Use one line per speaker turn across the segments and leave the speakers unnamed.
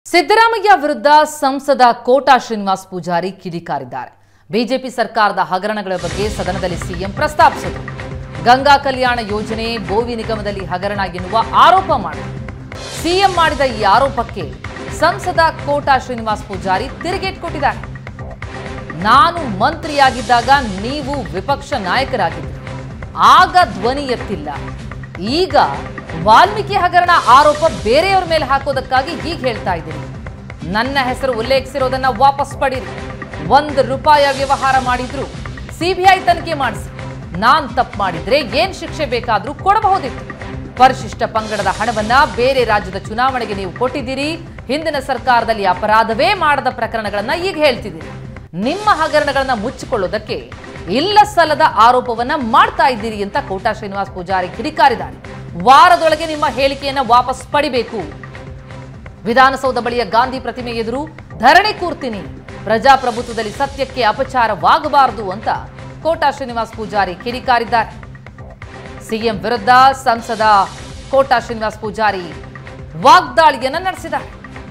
ಸಿದ್ದರಾಮಯ್ಯ ವಿರುದ್ಧ ಸಂಸದ ಕೋಟಾ ಶ್ರೀನಿವಾಸ್ ಪೂಜಾರಿ ಕಿಡಿಕಾರಿದ್ದಾರೆ ಬಿಜೆಪಿ ಸರ್ಕಾರದ ಹಗರಣಗಳ ಬಗ್ಗೆ ಸದನದಲ್ಲಿ ಸಿಎಂ ಪ್ರಸ್ತಾಪಿಸಿದರು ಗಂಗಾ ಕಲ್ಯಾಣ ಯೋಜನೆ ಬೋವಿ ನಿಗಮದಲ್ಲಿ ಹಗರಣ ಎನ್ನುವ ಆರೋಪ ಮಾಡಿದರು ಸಿಎಂ ಮಾಡಿದ ಈ ಆರೋಪಕ್ಕೆ ಸಂಸದ ಕೋಟಾ ಶ್ರೀನಿವಾಸ್ ಪೂಜಾರಿ ತಿರುಗೇಟ್ ಕೊಟ್ಟಿದ್ದಾರೆ ನಾನು ಮಂತ್ರಿಯಾಗಿದ್ದಾಗ ನೀವು ವಿಪಕ್ಷ ನಾಯಕರಾಗಿದ್ರಿ ಆಗ ಧ್ವನಿ ಎತ್ತಿಲ್ಲ ಈಗ ವಾಲ್ಮೀಕಿ ಹಗರಣ ಆರೋಪ ಬೇರೆಯವ್ರ ಮೇಲೆ ಹಾಕೋದಕ್ಕಾಗಿ ಹೀಗೆ ಹೇಳ್ತಾ ಇದ್ದೀರಿ ನನ್ನ ಹೆಸರು ಉಲ್ಲೇಖಿಸಿರೋದನ್ನ ವಾಪಸ್ ಪಡೀರಿ ಒಂದು ರೂಪಾಯಿ ವ್ಯವಹಾರ ಮಾಡಿದ್ರು ಸಿಬಿಐ ತನಿಖೆ ಮಾಡಿಸಿ ನಾನ್ ತಪ್ಪು ಮಾಡಿದ್ರೆ ಏನ್ ಶಿಕ್ಷೆ ಬೇಕಾದ್ರೂ ಕೊಡಬಹುದಿತ್ತು ಪರಿಶಿಷ್ಟ ಪಂಗಡದ ಹಣವನ್ನ ಬೇರೆ ರಾಜ್ಯದ ಚುನಾವಣೆಗೆ ನೀವು ಕೊಟ್ಟಿದ್ದೀರಿ ಹಿಂದಿನ ಸರ್ಕಾರದಲ್ಲಿ ಅಪರಾಧವೇ ಮಾಡದ ಪ್ರಕರಣಗಳನ್ನ ಈಗ ಹೇಳ್ತಿದ್ದೀರಿ ನಿಮ್ಮ ಹಗರಣಗಳನ್ನ ಮುಚ್ಚಿಕೊಳ್ಳೋದಕ್ಕೆ ಇಲ್ಲ ಸಲ್ಲದ ಆರೋಪವನ್ನ ಮಾಡ್ತಾ ಇದ್ದೀರಿ ಅಂತ ಕೋಟಾ ಶ್ರೀನಿವಾಸ್ ಪೂಜಾರಿ ಕಿಡಿಕಾರಿದ್ದಾರೆ ವಾರದೊಳಗೆ ನಿಮ್ಮ ಹೇಳಿಕೆಯನ್ನ ವಾಪಸ್ ಪಡಿಬೇಕು ವಿಧಾನಸೌಧ ಬಳಿಯ ಗಾಂಧಿ ಪ್ರತಿಮೆ ಎದುರು ಧರಣಿ ಕೂರ್ತೀನಿ ಪ್ರಜಾಪ್ರಭುತ್ವದಲ್ಲಿ ಸತ್ಯಕ್ಕೆ ಅಪಚಾರವಾಗಬಾರದು ಅಂತ ಕೋಟಾ ಶ್ರೀನಿವಾಸ್ ಪೂಜಾರಿ ಕಿಡಿಕಾರಿದ್ದಾರೆ ಸಿಎಂ ವಿರುದ್ಧ ಸಂಸದ ಕೋಟಾ ಶ್ರೀನಿವಾಸ್ ಪೂಜಾರಿ ವಾಗ್ದಾಳಿಯನ್ನ ನಡೆಸಿದ್ದಾರೆ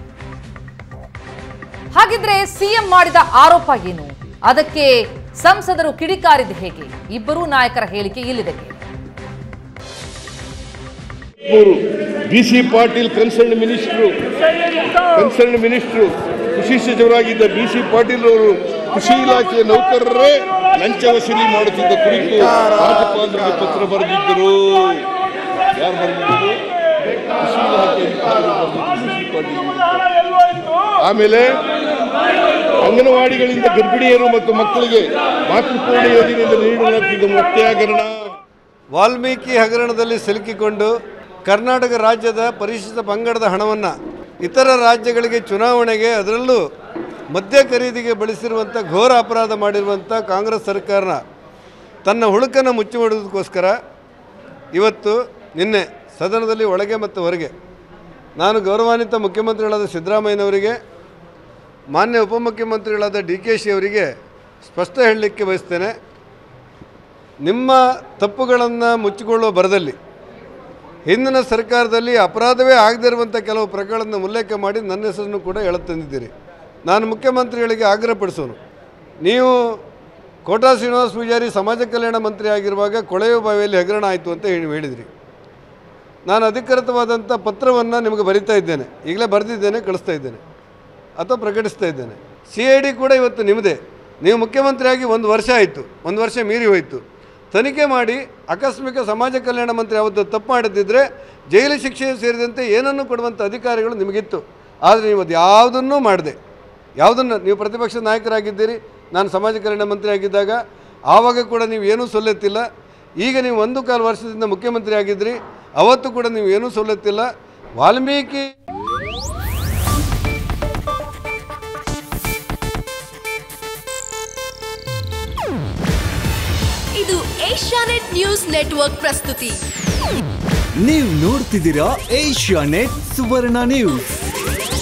ಹಾಗಿದ್ರೆ ಸಿಎಂ ಮಾಡಿದ ಆರೋಪ ಏನು ಅದಕ್ಕೆ ಸಂಸದರು ಕಿಡಿಕಾರಿದ ಹೇಗೆ ಇಬ್ಬರೂ ನಾಯಕರ ಹೇಳಿಕೆ ಇಲ್ಲಿದೆ ಕೇಳಿ.
ಮೂರು B C Patil concern minister concern minister ಕೃಷಿ ಸಚಿವರಾಗಿದ್ದ ಬಿ ಸಿ ಪಾಟೀಲ್ ಅವರು ಕೃಷಿ ಇಲಾಖೆಯ ನೌಕರರೇ ಲಂಚ ವಸೂಲಿ ಮಾಡುತ್ತಿದ್ದ ಕುರಿತು ರಾಜ್ಯಪಾಲರಿಗೆ ಪತ್ರ ಬರೆದಿದ್ದರು ಯಾರು ಬರೆದಿದ್ದರು ಕೃಷಿ ಇಲಾಖೆ ಅಧಿಕಾರಿಗಳು ಬರೆದಿದ್ರು ಬಿ ಸಿ ಪಾಟೀಲ್ ಆಮೇಲೆ ಅಂಗನವಾಡಿಗಳಿಂದ ಗರ್ಭಿಣಿಯರು ಮತ್ತು ಮಕ್ಕಳಿಗೆ ಮಾತೃಪೂರ್ಣ ಯೋಜನೆಯಿಂದ ನೀಡಲಾಗ್ತಿದ್ದ ಮೊಟ್ಟೆ ಹಗರಣ
ವಾಲ್ಮೀಕಿ ಹಗರಣದಲ್ಲಿ ಸಿಲುಕಿಕೊಂಡು ಕರ್ನಾಟಕ ರಾಜ್ಯದ ಪರಿಶಿಷ್ಟ ಪಂಗಡದ ಹಣವನ್ನು ಇತರ ರಾಜ್ಯಗಳಿಗೆ ಚುನಾವಣೆಗೆ ಅದರಲ್ಲೂ ಮದ್ಯ ಖರೀದಿಗೆ ಬಳಸಿರುವಂಥ ಘೋರ ಅಪರಾಧ ಮಾಡಿರುವಂಥ ಕಾಂಗ್ರೆಸ್ ಸರ್ಕಾರ ತನ್ನ ಹುಳುಕನ್ನು ಮುಚ್ಚಿ ಮಾಡುವುದಕ್ಕೋಸ್ಕರ ಇವತ್ತು ನಿನ್ನೆ ಸದನದಲ್ಲಿ ಒಳಗೆ ಮತ್ತು ಹೊರಗೆ ನಾನು ಗೌರವಾನ್ವಿತ ಮುಖ್ಯಮಂತ್ರಿಗಳಾದ ಸಿದ್ದರಾಮಯ್ಯನವರಿಗೆ ಮಾನ್ಯ ಉಪಮುಖ್ಯಮಂತ್ರಿಗಳಾದ ಡಿ ಕೆ ಶಿ ಅವರಿಗೆ ಸ್ಪಷ್ಟ ಹೇಳಲಿಕ್ಕೆ ಬಯಸ್ತೇನೆ ನಿಮ್ಮ ತಪ್ಪುಗಳನ್ನು ಮುಚ್ಚಿಕೊಳ್ಳುವ ಬರದಲ್ಲಿ ಹಿಂದಿನ ಸರ್ಕಾರದಲ್ಲಿ ಅಪರಾಧವೇ ಆಗದಿರುವಂಥ ಕೆಲವು ಪ್ರಕರಣಗಳನ್ನು ಉಲ್ಲೇಖ ಮಾಡಿ ನನ್ನ ಹೆಸರನ್ನು ಕೂಡ ಹೇಳುತ್ತಂದಿದ್ದೀರಿ ನಾನು ಮುಖ್ಯಮಂತ್ರಿಗಳಿಗೆ ಆಗ್ರಹಪಡಿಸೋನು ನೀವು ಕೋಟಾ ಶ್ರೀನಿವಾಸ ಪೂಜಾರಿ ಸಮಾಜ ಕಲ್ಯಾಣ ಮಂತ್ರಿ ಆಗಿರುವಾಗ ಕೊಳೆಯ ಬಾವಿಯಲ್ಲಿ ಹಗರಣ ಆಯಿತು ಅಂತ ಹೇಳಿ ಹೇಳಿದಿರಿ ನಾನು ಅಧಿಕೃತವಾದಂಥ ಪತ್ರವನ್ನು ನಿಮಗೆ ಬರಿತಾ ಇದ್ದೇನೆ ಈಗಲೇ ಬರೆದಿದ್ದೇನೆ ಕಳಿಸ್ತಾ ಇದ್ದೇನೆ ಅಥವಾ ಪ್ರಕಟಿಸ್ತಾ ಇದ್ದೇನೆ ಸಿ ಐ ಡಿ ಕೂಡ ಇವತ್ತು ನಿಮ್ಮದೇ ನೀವು ಮುಖ್ಯಮಂತ್ರಿಯಾಗಿ ಒಂದು ವರ್ಷ ಆಯಿತು ಒಂದು ವರ್ಷ ಮೀರಿ ಹೋಯಿತು ತನಿಖೆ ಮಾಡಿ ಆಕಸ್ಮಿಕ ಸಮಾಜ ಕಲ್ಯಾಣ ಮಂತ್ರಿ ಅವತ್ತು ತಪ್ಪು ಮಾಡದಿದ್ದರೆ ಜೈಲು ಶಿಕ್ಷೆ ಸೇರಿದಂತೆ ಏನನ್ನು ಕೊಡುವಂಥ ಅಧಿಕಾರಿಗಳು ನಿಮಗಿತ್ತು ಆದರೆ ನೀವು ಅದು ಯಾವುದನ್ನೂ ಮಾಡದೆ ಯಾವುದನ್ನು ನೀವು ಪ್ರತಿಪಕ್ಷ ನಾಯಕರಾಗಿದ್ದೀರಿ ನಾನು ಸಮಾಜ ಕಲ್ಯಾಣ ಮಂತ್ರಿ ಆಗಿದ್ದಾಗ ಆವಾಗ ಕೂಡ ನೀವು ಏನೂ ಸೊಲ್ಲೆತ್ತಿಲ್ಲ ಈಗ ನೀವು ಒಂದು ಕಾಲು ವರ್ಷದಿಂದ ಮುಖ್ಯಮಂತ್ರಿ ಆಗಿದ್ರಿ ಅವತ್ತು ಕೂಡ ನೀವು ಏನೂ ಸೊಲ್ಲೆತ್ತಿಲ್ಲ ವಾಲ್ಮೀಕಿ
ಇದು ಏಷ್ಯಾನೆಟ್ ನ್ಯೂಸ್ ನೆಟ್ವರ್ಕ್ ಪ್ರಸ್ತುತಿ
ನೀವು ನೋಡ್ತಿದ್ದೀರಾ ಏಷ್ಯಾ ನೆಟ್ ಸುವರ್ಣ ನ್ಯೂಸ್